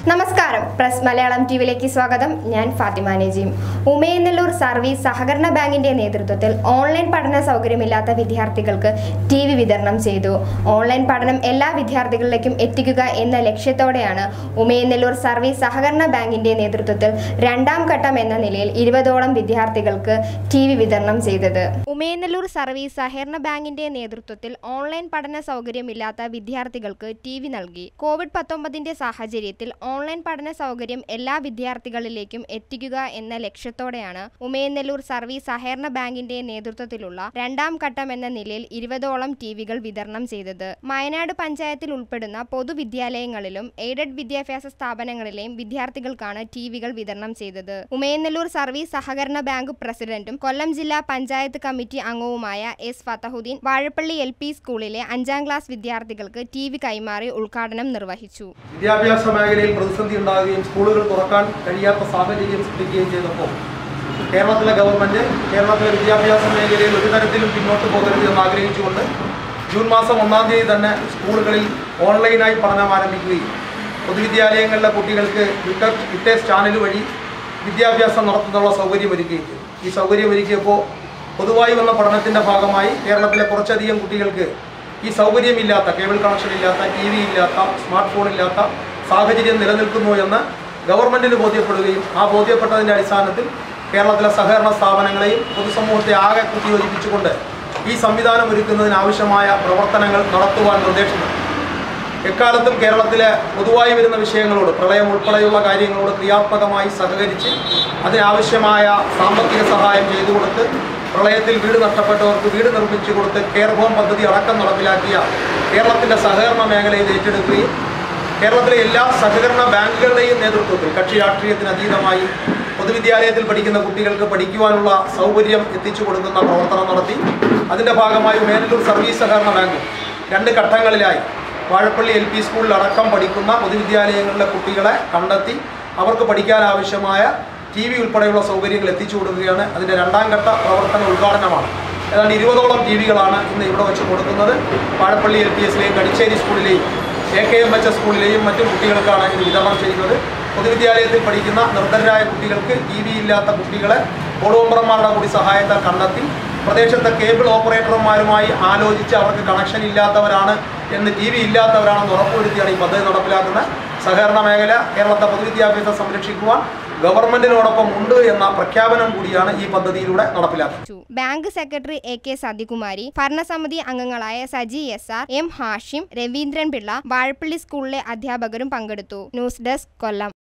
നമസ്കാരം പ്രസ് മലയാളം ടിവിയിലേക്ക് സ്വാഗതം ഞാൻ ഫാത്തിമ നജീം ഉമയനെല്ലൂർ സർവീസ് സഹകരണ ബാങ്കിന്റെ നേതൃത്വത്തിൽ ഓൺലൈൻ പഠന സൗകര്യമില്ലാത്ത വിദ്യാർത്ഥികൾക്ക് ടി വി വിതരണം ചെയ്തു ഓൺലൈൻ പഠനം എല്ലാ വിദ്യാർത്ഥികളിലേക്കും എത്തിക്കുക എന്ന ലക്ഷ്യത്തോടെയാണ് ഉമയനെല്ലൂർ സർവീസ് സഹകരണ ബാങ്കിന്റെ നേതൃത്വത്തിൽ രണ്ടാം ഘട്ടം എന്ന നിലയിൽ ഇരുപതോളം വിദ്യാർത്ഥികൾക്ക് ടി വി വിതരണം ചെയ്തത് ഉമയനെല്ലൂർ സർവീസ് സഹകരണ ബാങ്കിന്റെ നേതൃത്വത്തിൽ ഓൺലൈൻ പഠന സൗകര്യമില്ലാത്ത വിദ്യാർത്ഥികൾക്ക് ടി വി നൽകി കോവിഡ് പത്തൊമ്പതിന്റെ സാഹചര്യത്തിൽ ഓൺലൈൻ പഠന സൗകര്യം എല്ലാ വിദ്യാർത്ഥികളിലേക്കും എത്തിക്കുക എന്ന ലക്ഷ്യത്തോടെയാണ് ഉമയനെല്ലൂർ സർവീസ് സഹകരണ ബാങ്കിന്റെ നേതൃത്വത്തിലുള്ള രണ്ടാം ഘട്ടം എന്ന നിലയിൽ ഇരുപതോളം ടി വികൾ വിതരണം ചെയ്തത് വയനാട് പഞ്ചായത്തിൽ ഉൾപ്പെടുന്ന പൊതുവിദ്യാലയങ്ങളിലും എയ്ഡഡ് വിദ്യാഭ്യാസ സ്ഥാപനങ്ങളിലെയും വിദ്യാർത്ഥികൾക്കാണ് ടി വികൾ വിതരണം ചെയ്തത് ഉമയനെല്ലൂർ സർവീസ് സഹകരണ ബാങ്ക് പ്രസിഡന്റും കൊല്ലം ജില്ലാ പഞ്ചായത്ത് കമ്മിറ്റി അംഗവുമായ S Fathahuddin Vazhappally L P സ്കൂളിലെ അഞ്ചാം ക്ലാസ് വിദ്യാർത്ഥികൾക്ക് ടി വി കൈമാറി ഉദ്ഘാടനം നിർവഹിച്ചു വിദ്യാഭ്യാസ മേഖലയിൽ പ്രതിസന്ധി ഉണ്ടാകുകയും സ്കൂളുകൾ തുറക്കാൻ കഴിയാത്ത സാഹചര്യം സൃഷ്ടിക്കുകയും ചെയ്തപ്പോൾ കേരളത്തിലെ ഗവൺമെൻറ് കേരളത്തിലെ വിദ്യാഭ്യാസ മേഖലയിൽ ഒരു തരത്തിലും പിന്നോട്ട് പോകരുത് എന്ന് ആഗ്രഹിച്ചുകൊണ്ട് ജൂൺ മാസം ഒന്നാം തീയതി തന്നെ സ്കൂളുകളിൽ ഓൺലൈനായി പഠനം ആരംഭിക്കുകയും പൊതുവിദ്യാലയങ്ങളിലെ കുട്ടികൾക്ക് വിട്ട- വിറ്റേഴ്സ് ചാനൽ വഴി വിദ്യാഭ്യാസം നടത്തുന്നതിനുള്ള സൗകര്യം ഒരുക്കുകയും ചെയ്തു ഈ സൗകര്യം ഒരുക്കിയപ്പോൾ പൊതുവായി വന്ന പഠനത്തിൻ്റെ ഭാഗമായി കേരളത്തിലെ കുറച്ചധികം കുട്ടികൾക്ക് ഈ സൗകര്യമില്ലാത്ത കേബിൾ കണക്ഷൻ ഇല്ലാത്ത ടി വി ഇല്ലാത്ത സ്മാർട്ട് ഫോൺ ഇല്ലാത്ത സാഹചര്യം നിലനിൽക്കുന്നു എന്ന് ഗവൺമെൻറ്റിന് ബോധ്യപ്പെടുകയും ആ ബോധ്യപ്പെട്ടതിൻ്റെ അടിസ്ഥാനത്തിൽ കേരളത്തിലെ സഹകരണ സ്ഥാപനങ്ങളെയും പൊതുസമൂഹത്തെ ആകെ കുത്തിയോജിപ്പിച്ചുകൊണ്ട് ഈ സംവിധാനം ഒരുക്കുന്നതിന് ആവശ്യമായ പ്രവർത്തനങ്ങൾ നടത്തുവാൻ നിർദ്ദേശം നൽകി എക്കാലത്തും കേരളത്തിലെ പൊതുവായി വരുന്ന വിഷയങ്ങളോട് പ്രളയം ഉൾപ്പെടെയുള്ള കാര്യങ്ങളോട് ക്രിയാത്മകമായി സഹകരിച്ച് അതിനാവശ്യമായ സാമ്പത്തിക സഹായം ചെയ്തു കൊടുത്ത് പ്രളയത്തിൽ വീട് നഷ്ടപ്പെട്ടവർക്ക് വീട് നിർമ്മിച്ചു കൊടുത്ത് കെയർ ഹോം പദ്ധതി അടക്കം നടപ്പിലാക്കിയ കേരളത്തിൻ്റെ സഹകരണ മേഖല ഇത് ഏറ്റെടുക്കുകയും കേരളത്തിലെ എല്ലാ സഹകരണ ബാങ്കുകളുടെയും നേതൃത്വത്തിൽ കക്ഷി രാഷ്ട്രീയത്തിന് അതീതമായി പൊതുവിദ്യാലയത്തിൽ പഠിക്കുന്ന കുട്ടികൾക്ക് പഠിക്കുവാനുള്ള സൗകര്യം എത്തിച്ചു കൊടുക്കുന്ന പ്രവർത്തനം നടത്തി അതിൻ്റെ ഭാഗമായി മേനല്ലൂർ സർവീസ് സഹകരണ ബാങ്ക് രണ്ട് ഘട്ടങ്ങളിലായി വാഴപ്പള്ളി എൽ പി സ്കൂളിൽ അടക്കം പഠിക്കുന്ന പൊതുവിദ്യാലയങ്ങളിലെ കുട്ടികളെ കണ്ടെത്തി അവർക്ക് പഠിക്കാൻ ആവശ്യമായ ടി വി ഉൾപ്പെടെയുള്ള സൗകര്യങ്ങൾ എത്തിച്ചു കൊടുക്കുകയാണ് അതിൻ്റെ രണ്ടാം ഘട്ട പ്രവർത്തന ഉദ്ഘാടനമാണ് ഏതാണ്ട് ഇരുപതോളം ടി വികളാണ് ഇന്ന് ഇവിടെ വെച്ച് കൊടുക്കുന്നത് വാഴപ്പള്ളി എൽ പി എസിലെയും കടിച്ചേരി സ്കൂളിലെയും A K M H S സ്കൂളിലെയും മറ്റു കുട്ടികൾക്കാണ് ഇത് വിതരണം ചെയ്യുന്നത് പൊതുവിദ്യാലയത്തിൽ പഠിക്കുന്ന നിർദ്ധരായ കുട്ടികൾക്ക് ടി വി ഇല്ലാത്ത കുട്ടികളെ ബോർഡ് കൂടി സഹായത്താൽ കണ്ടെത്തി പ്രദേശത്തെ കേബിൾ ഓപ്പറേറ്റർമാരുമായി ആലോചിച്ച് അവർക്ക് കണക്ഷൻ ഇല്ലാത്തവരാണ് എന്ന് ടി വി ഇല്ലാത്തവരാണെന്ന് ഉറപ്പുവരുത്തിയാണ് ഈ പദ്ധതി നടപ്പിലാക്കുന്നത് സഹകരണ മേഖല കേരളത്തെ പൊതുവിദ്യാഭ്യാസം സംരക്ഷിക്കുവാൻ ഗവൺമെന്റിനോടൊപ്പം ഉണ്ട് എന്ന പ്രഖ്യാപനം കൂടിയാണ് ഈ പദ്ധതിയിലൂടെ നടപ്പിലാക്കുന്നത് ച്ചു. Bank secretary A K Sathikumari ഭരണസമിതി അംഗങ്ങളായ Saji S R M Hashim Raveendran Pillai Vazhappally സ്കൂളിലെ അധ്യാപകരും പങ്കെടുത്തു ന്യൂസ് ഡെസ്ക് കൊല്ലം